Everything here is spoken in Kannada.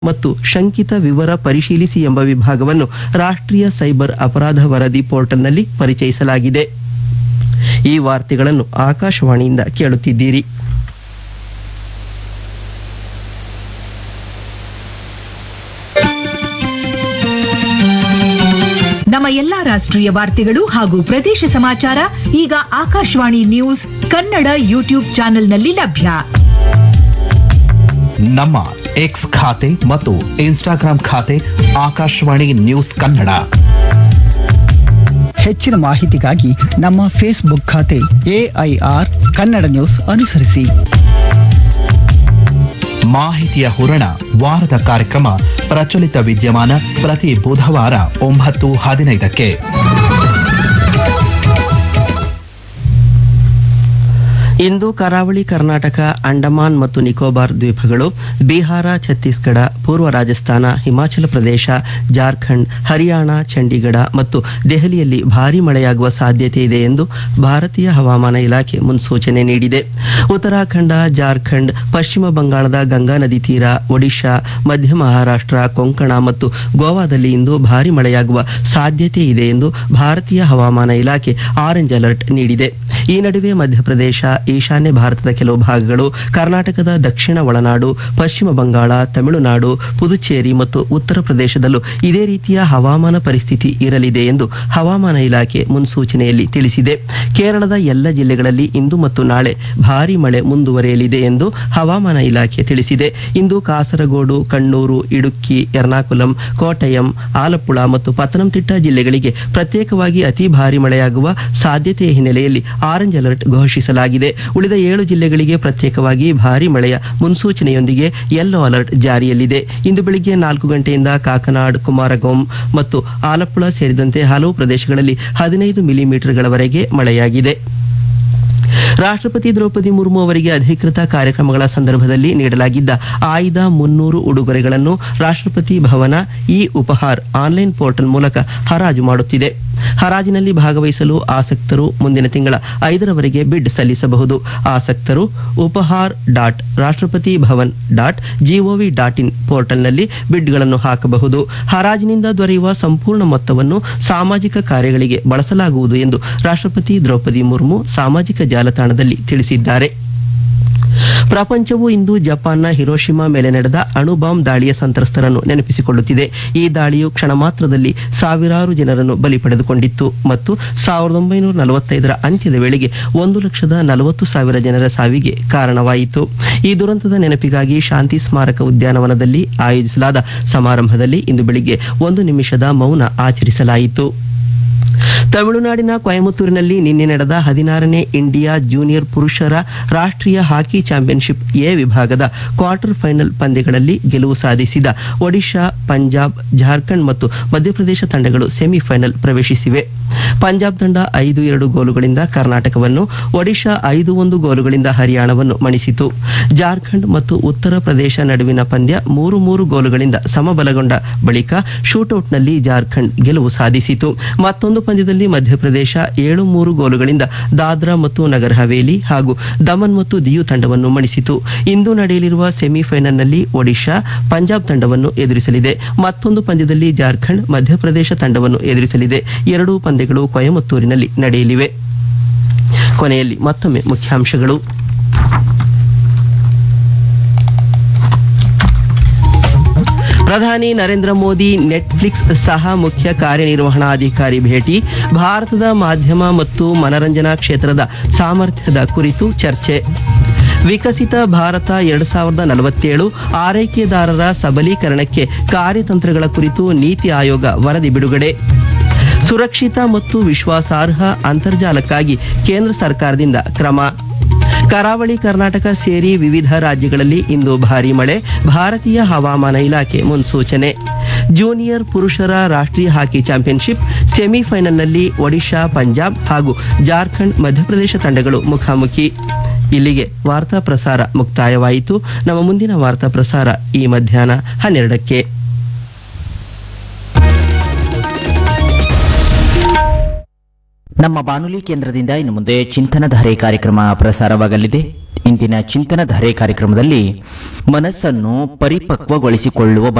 ಮತ್ತು ಶಂಕಿತ ವಿವರ ಪರಿಶೀಲಿಸಿ ಎಂಬ ವಿಭಾಗವನ್ನು ರಾಷ್ಟ್ರೀಯ ಸೈಬರ್ ಅಪರಾಧ ವರದಿ ಪೋರ್ಟಲ್ನಲ್ಲಿ ಪರಿಚಯಿಸಲಾಗಿದೆ ಈ ವಾರ್ತೆಗಳನ್ನು ಆಕಾಶವಾಣಿಯಿಂದ ಕೇಳುತ್ತಿದ್ದೀರಿ ನಮ್ಮ ಎಲ್ಲಾ ರಾಷ್ಟ್ರೀಯ ವಾರ್ತೆಗಳು ಹಾಗೂ ಪ್ರದೇಶ ಸಮಾಚಾರ ಈಗ ಆಕಾಶವಾಣಿ ನ್ಯೂಸ್ ಕನ್ನಡ ಯೂಟ್ಯೂಬ್ ಚಾನೆಲ್ನಲ್ಲಿ ಲಭ್ಯ ನಮ್ಮ ಎಕ್ಸ್ ಖಾತೆ ಮತ್ತು ಇನ್ಸ್ಟಾಗ್ರಾಂ ಖಾತೆ ಆಕಾಶವಾಣಿ ನ್ಯೂಸ್ ಕನ್ನಡ ಹೆಚ್ಚಿನ ಮಾಹಿತಿಗಾಗಿ ನಮ್ಮ ಫೇಸ್ಬುಕ್ ಖಾತೆ ಎಐಆರ್ ಕನ್ನಡ ನ್ಯೂಸ್ ಅನುಸರಿಸಿ ಮಾಹಿತಿಯ ಹೂರಣ ವಾರದ ಕಾರ್ಯಕ್ರಮ ಪ್ರಚಲಿತ ವಿದ್ಯಮಾನ ಪ್ರತಿ ಬುಧವಾರ ಒಂಬತ್ತು ಹದಿನೈದಕ್ಕೆ ಇಂದು ಕರಾವಳಿ ಕರ್ನಾಟಕ ಅಂಡಮಾನ್ ಮತ್ತು ನಿಕೋಬಾರ್ ದ್ವೀಪಗಳು ಬಿಹಾರ ಛತ್ತೀಸ್ಗಢ ಪೂರ್ವ ರಾಜಸ್ಥಾನ ಹಿಮಾಚಲ ಪ್ರದೇಶ ಜಾರ್ಖಂಡ್ ಹರಿಯಾಣ ಚಂಡೀಗಢ ಮತ್ತು ದೆಹಲಿಯಲ್ಲಿ ಭಾರೀ ಮಳೆಯಾಗುವ ಸಾಧ್ಯತೆ ಇದೆ ಎಂದು ಭಾರತೀಯ ಹವಾಮಾನ ಇಲಾಖೆ ಮುನ್ಸೂಚನೆ ನೀಡಿದೆ ಉತ್ತರಾಖಂಡ ಜಾರ್ಖಂಡ್ ಪಶ್ಚಿಮ ಬಂಗಾಳದ ಗಂಗಾ ನದಿ ತೀರ ಒಡಿಶಾ ಮಧ್ಯ ಮಹಾರಾಷ್ಟ್ರ ಕೊಂಕಣ ಮತ್ತು ಗೋವಾದಲ್ಲಿ ಇಂದು ಭಾರೀ ಮಳೆಯಾಗುವ ಸಾಧ್ಯತೆ ಇದೆ ಎಂದು ಭಾರತೀಯ ಹವಾಮಾನ ಇಲಾಖೆ ಆರೆಂಜ್ ಅಲರ್ಟ್ ನೀಡಿದೆ ಈ ನಡುವೆ ಮಧ್ಯಪ್ರದೇಶ ಈಶಾನ್ಯ ಭಾರತದ ಕೆಲವು ಭಾಗಗಳು ಕರ್ನಾಟಕದ ದಕ್ಷಿಣ ಒಳನಾಡು ಪಶ್ಚಿಮ ಬಂಗಾಳ ತಮಿಳುನಾಡು ಪುದುಚೇರಿ ಮತ್ತು ಉತ್ತರ ಪ್ರದೇಶದಲ್ಲೂ ಇದೇ ರೀತಿಯ ಹವಾಮಾನ ಪರಿಸ್ಥಿತಿ ಇರಲಿದೆ ಎಂದು ಹವಾಮಾನ ಇಲಾಖೆ ಮುನ್ಸೂಚನೆಯಲ್ಲಿ ತಿಳಿಸಿದೆ ಕೇರಳದ ಎಲ್ಲ ಜಿಲ್ಲೆಗಳಲ್ಲಿ ಇಂದು ಮತ್ತು ನಾಳೆ ಭಾರೀ ಮಳೆ ಮುಂದುವರಿಯಲಿದೆ ಎಂದು ಹವಾಮಾನ ಇಲಾಖೆ ತಿಳಿಸಿದೆ ಇಂದು ಕಾಸರಗೋಡು ಕಣ್ಣೂರು ಇಡುಕ್ಕಿ ಎರ್ನಾಕುಲಂ ಕೋಟಯಂ ಆಲಪ್ಪುಳ ಮತ್ತು ಪತ್ತನಂತಿಟ್ಟ ಜಿಲ್ಲೆಗಳಿಗೆ ಪ್ರತ್ಯೇಕವಾಗಿ ಅತಿ ಭಾರಿ ಮಳೆಯಾಗುವ ಸಾಧ್ಯತೆಯ ಹಿನ್ನೆಲೆಯಲ್ಲಿ ಆರೆಂಜ್ ಅಲರ್ಟ್ ಘೋಷಿಸಲಾಗಿದೆ ಉಳಿದ ಏಳು ಜಿಲ್ಲೆಗಳಿಗೆ ಪ್ರತ್ಯೇಕವಾಗಿ ಭಾರೀ ಮಳೆಯ ಮುನ್ಸೂಚನೆಯೊಂದಿಗೆ ಯೆಲ್ಲೋ ಅಲರ್ಟ್ ಜಾರಿಯಲ್ಲಿದೆ ಇಂದು ಬೆಳಿಗ್ಗೆ ನಾಲ್ಕು ಗಂಟೆಯಿಂದ ಕಾಕನಾಡ್ ಕುಮಾರಗೊಂ ಮತ್ತು ಆಲಪ್ಪುಳ ಸೇರಿದಂತೆ ಹಲವು ಪ್ರದೇಶಗಳಲ್ಲಿ ಹದಿನೈದು ಮಿಲಿಮೀಟರ್ಗಳವರೆಗೆ ಮಳೆಯಾಗಿದೆ ರಾಷ್ಟ್ರಪತಿ ದ್ರೌಪದಿ ಮುರ್ಮು ಅವರಿಗೆ ಅಧಿಕೃತ ಕಾರ್ಯಕ್ರಮಗಳ ಸಂದರ್ಭದಲ್ಲಿ ನೀಡಲಾಗಿದ್ದ ಆಯ್ದ ಮುನ್ನೂರು ಉಡುಗೊರೆಗಳನ್ನು ರಾಷ್ಟ್ರಪತಿ ಭವನ ಇ ಉಪಹಾರ್ ಆನ್ಲೈನ್ ಪೋರ್ಟಲ್ ಮೂಲಕ ಹರಾಜು ಮಾಡುತ್ತಿದೆ ಹರಾಜಿನಲ್ಲಿ ಭಾಗವಹಿಸಲು ಆಸಕ್ತರು ಮುಂದಿನ ತಿಂಗಳ ಐದರವರೆಗೆ ಬಿಡ್ ಸಲ್ಲಿಸಬಹುದು ಆಸಕ್ತರು Uphaar dot Rashtrapati Bhavan dot G O V dot in ಪೋರ್ಟಲ್ನಲ್ಲಿ ಬಿಡ್ಗಳನ್ನು ಹಾಕಬಹುದು ಹರಾಜಿನಿಂದ ದೊರೆಯುವ ಸಂಪೂರ್ಣ ಮೊತ್ತವನ್ನು ಸಾಮಾಜಿಕ ಕಾರ್ಯಗಳಿಗೆ ಬಳಸಲಾಗುವುದು ಎಂದು ರಾಷ್ಟ್ರಪತಿ ದ್ರೌಪದಿ ಮುರ್ಮು ಸಾಮಾಜಿಕ ಜಾಲತಾಣದಲ್ಲಿ ತಿಳಿಸಿದ್ದಾರೆ ಪ್ರಪಂಚವು ಇಂದು ಜಪಾನ್ನ ಹಿರೋಶಿಮಾ ಮೇಲೆ ನಡೆದ ಅಣು ಬಾಂಬ್ ದಾಳಿಯ ಸಂತ್ರಸ್ತರನ್ನು ನೆನಪಿಸಿಕೊಳ್ಳುತ್ತಿದೆ ಈ ದಾಳಿಯು ಕ್ಷಣ ಮಾತ್ರದಲ್ಲಿ ಸಾವಿರಾರು ಜನರನ್ನು ಬಲಿ ಪಡೆದುಕೊಂಡಿತ್ತು ಮತ್ತು ಸಾವಿರದ ಒಂಬೈನೂರ ನಲವತ್ತೈದರ ಅಂತ್ಯದ ವೇಳೆಗೆ ಒಂದು ಲಕ್ಷದ ನಲವತ್ತು ಸಾವಿರ ಜನರ ಸಾವಿಗೆ ಕಾರಣವಾಯಿತು ಈ ದುರಂತದ ನೆನಪಿಗಾಗಿ ಶಾಂತಿ ಸ್ಮಾರಕ ಉದ್ಯಾನವನದಲ್ಲಿ ಆಯೋಜಿಸಲಾದ ಸಮಾರಂಭದಲ್ಲಿ ಇಂದು ಬೆಳಿಗ್ಗೆ ಒಂದು ನಿಮಿಷದ ಮೌನ ಆಚರಿಸಲಾಯಿತು ತಮಿಳುನಾಡಿನ ಕೊಯಮತ್ತೂರಿನಲ್ಲಿ ನಿನ್ನೆ ನಡೆದ ಹದಿನಾರನೇ ಇಂಡಿಯಾ ಜೂನಿಯರ್ ಪುರುಷರ ರಾಷ್ಟ್ರೀಯ ಹಾಕಿ ಚಾಂಪಿಯನ್ಶಿಪ್ ಎ ವಿಭಾಗದ ಕ್ವಾರ್ಟರ್ ಫೈನಲ್ ಪಂದ್ಯಗಳಲ್ಲಿ ಗೆಲುವು ಸಾಧಿಸಿದ ಒಡಿಶಾ ಪಂಜಾಬ್ ಜಾರ್ಖಂಡ್ ಮತ್ತು ಮಧ್ಯಪ್ರದೇಶ ತಂಡಗಳು ಸೆಮಿಫೈನಲ್ ಪ್ರವೇಶಿಸಿವೆ ಪಂಜಾಬ್ ತಂಡ ಐದು ಎರಡು ಗೋಲುಗಳಿಂದ ಕರ್ನಾಟಕವನ್ನು ಒಡಿಶಾ ಐದು ಒಂದು ಗೋಲುಗಳಿಂದ ಹರಿಯಾಣವನ್ನು ಮಣಿಸಿತು ಜಾರ್ಖಂಡ್ ಮತ್ತು ಉತ್ತರ ಪ್ರದೇಶ ನಡುವಿನ ಪಂದ್ಯ ಮೂರು ಮೂರು ಗೋಲುಗಳಿಂದ ಸಮಬಲಗೊಂಡ ಬಳಿಕ ಶೂಟೌಟ್ನಲ್ಲಿ ಜಾರ್ಖಂಡ್ ಗೆಲುವು ಸಾಧಿಸಿತು ಮತ್ತೊಂದು ಪಂದ್ಯದಲ್ಲಿ ಮಧ್ಯಪ್ರದೇಶ ಏಳು ಮೂರು ಗೋಲುಗಳಿಂದ ದಾದ್ರಾ ಮತ್ತು ನಗರ್ ಹವೇಲಿ ಹಾಗೂ ದಮನ್ ಮತ್ತು ದಿಯು ತಂಡವನ್ನು ಮಣಿಸಿತು ಇಂದು ನಡೆಯಲಿರುವ ಸೆಮಿಫೈನಲ್ನಲ್ಲಿ ಒಡಿಶಾ ಪಂಜಾಬ್ ತಂಡವನ್ನು ಎದುರಿಸಲಿದೆ ಮತ್ತೊಂದು ಪಂದ್ಯದಲ್ಲಿ ಜಾರ್ಖಂಡ್ ಮಧ್ಯಪ್ರದೇಶ ತಂಡವನ್ನು ಎದುರಿಸಲಿದೆ ಎರಡೂ ಪಂದ್ಯಗಳು ಕೊಯಮತ್ತೂರಿನಲ್ಲಿ ನಡೆಯಲಿವೆ ಕೊನೆಯಲ್ಲಿ ಮತ್ತೊಮ್ಮೆ ಮುಖ್ಯಾಂಶಗಳು ಪ್ರಧಾನಿ ನರೇಂದ್ರ ಮೋದಿ ನೆಟ್ಫ್ಲಿಕ್ಸ್ ಸಹ ಮುಖ್ಯ ಕಾರ್ಯನಿರ್ವಹಣಾಧಿಕಾರಿ ಭೇಟಿ ಭಾರತದ ಮಾಧ್ಯಮ ಮತ್ತು ಮನರಂಜನಾ ಕ್ಷೇತ್ರದ ಸಾಮರ್ಥ್ಯದ ಕುರಿತು ಚರ್ಚೆ ವಿಕಸಿತ ಭಾರತ ಎರಡ್ ಸಾವಿರದ ನಲವತ್ತೇಳು ಆರೈಕೆದಾರರ ಸಬಲೀಕರಣಕ್ಕೆ ಕಾರ್ಯತಂತ್ರಗಳ ಕುರಿತು ನೀತಿ ಆಯೋಗ ವರದಿ ಬಿಡುಗಡೆ ಸುರಕ್ಷಿತ ಮತ್ತು ವಿಶ್ವಾಸಾರ್ಹ ಅಂತರ್ಜಾಲಕ್ಕಾಗಿ ಕೇಂದ್ರ ಸರ್ಕಾರದಿಂದ ಕ್ರಮ ಕರಾವಳಿ ಕರ್ನಾಟಕ ಸೇರಿ ವಿವಿಧ ರಾಜ್ಯಗಳಲ್ಲಿ ಇಂದು ಭಾರೀ ಮಳೆ ಭಾರತೀಯ ಹವಾಮಾನ ಇಲಾಖೆ ಮುನ್ಸೂಚನೆ ಜೂನಿಯರ್ ಪುರುಷರ ರಾಷ್ಟ್ರೀಯ ಹಾಕಿ ಚಾಂಪಿಯನ್ಶಿಪ್ ಸೆಮಿಫೈನಲ್ನಲ್ಲಿ ಒಡಿಶಾ ಪಂಜಾಬ್ ಹಾಗೂ ಜಾರ್ಖಂಡ್ ಮಧ್ಯಪ್ರದೇಶ ತಂಡಗಳು ಮುಖಾಮುಖಿ ಇಲ್ಲಿಗೆ ವಾರ್ತಾ ಪ್ರಸಾರ ಮುಕ್ತಾಯವಾಯಿತು ನಮ್ಮ ಮುಂದಿನ ವಾರ್ತಾ ಪ್ರಸಾರ ಈ ಮಧ್ಯಾಹ್ನ ಹನ್ನೆರಡಕ್ಕೆ ನಮ್ಮ ಬಾನುಲಿ ಕೇಂದ್ರದಿಂದ ಇನ್ನು ಮುಂದೆ ಚಿಂತನಧಾರೆ ಕಾರ್ಯಕ್ರಮ ಪ್ರಸಾರವಾಗಲಿದೆ ಇಂದಿನ ಚಿಂತನಧಾರೆ ಕಾರ್ಯಕ್ರಮದಲ್ಲಿ ಮನಸ್ಸನ್ನು ಪರಿಪಕ್ವಗೊಳಿಸಿಕೊಳ್ಳುವ